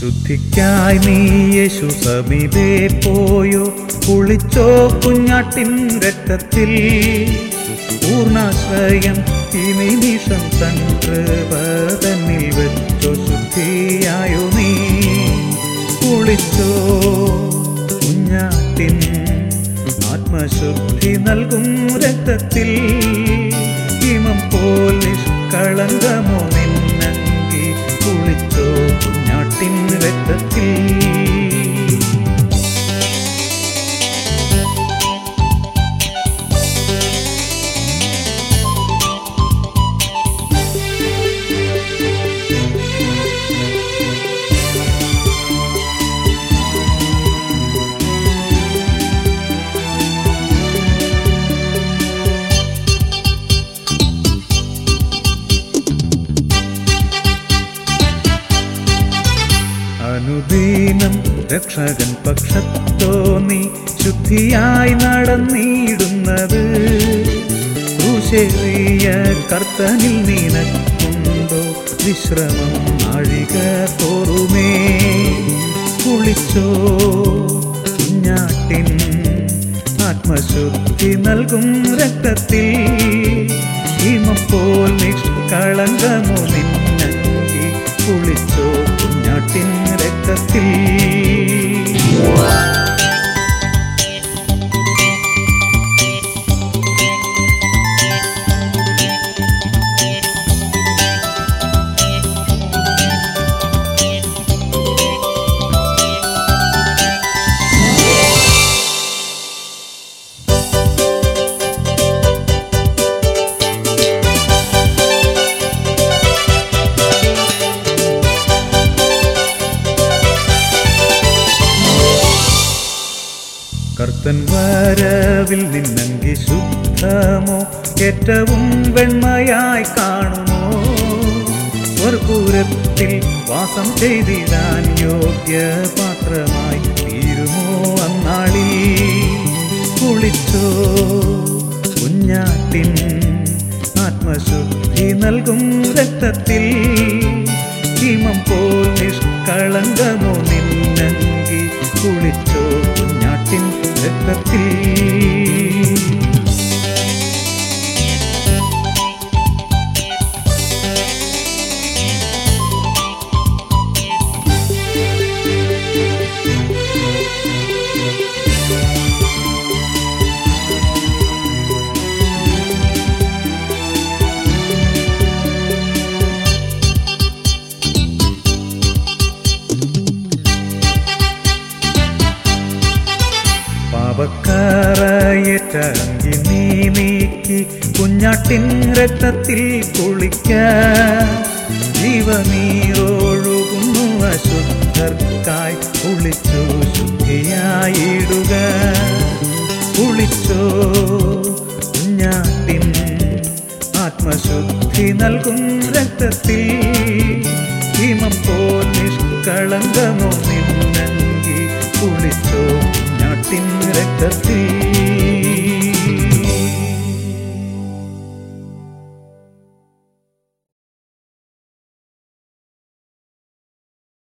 ശുദ്ധിക്കായി നീ യേശു സമീപേ പോയോ കുളിച്ചോ കുഞ്ഞാട്ടിൻ രക്തത്തിൽ പൂർണ്ണാശ്രയം ഈ നിമിഷം തൻ കൃപതന്നിൽ വെച്ചോ ശുദ്ധിയായോ നീ കുളിച്ചോ കുഞ്ഞാട്ടിൻ ആത്മശുദ്ധി നൽകും രക്തത്തിൽ ഹിമം പോൽ നിഷ്കളങ്കമോ നിന്നങ്കി കുളിച്ചോ കുഞ്ഞാട്ടിൻ രക്തത്തിൽ അനുദീനം രക്ഷകൻ പക്ഷത്തോ നീ ശുദ്ധിയായി നടന്നിടുന്നത് ക്രൂശേറിയ കർത്തനിൽ നിനക്കുണ്ടോ വിശ്രമം നാഴിക തോറുമേ കുളിച്ചോ കുഞ്ഞാട്ടിൻ ആത്മശുദ്ധി നൽകും രക്തത്തിൽ ഹിമം പോൽ നിഷ്കളങ്കമോ നിന്നങ്കി കുളിച്ചോ കുഞ്ഞാട്ടിൻ രക്തത്തിൽ കർത്തൻ വരവിൽ നിന്നങ്കി ശുദ്ധമോ ഏറ്റവും വെണ്മയായി കാണുമോ സ്വർപൂരത്തിൽ വാസം ചെയ്തിടാൻ യോഗ്യ പാത്രമായി തീരുമോ അന്നാളിൽ കുളിച്ചോ കുഞ്ഞാട്ടിൻ ആത്മശുദ്ധി നൽകും രക്തത്തിൽ ഹിമം പോൽ നിഷ്കളങ്കമോ നിന്നങ്കി കുളിച്ചോ കുഞ്ഞാട്ടിൻ രക്തത്തിൽ പാപക്കറയേറ്റങ്കി നീ നീക്കി കുഞ്ഞാട്ടിൻ രക്തത്തിൽ കുളിക്ക ജീവനീറൊഴുകുന്നു അശുദ്ധർക്കായി കുളിച്ചു ശുദ്ധിയായിടുക കുളിച്ചോ കുഞ്ഞാട്ടിൻ ആത്മശുദ്ധി നൽകും രക്തത്തിൽ ഹിമം പോൽ നിഷ്കളങ്കമോ നിന്നങ്കി കുളിച്ചോ കുഞ്ഞാട്ടിൻ രക്തത്തിൽ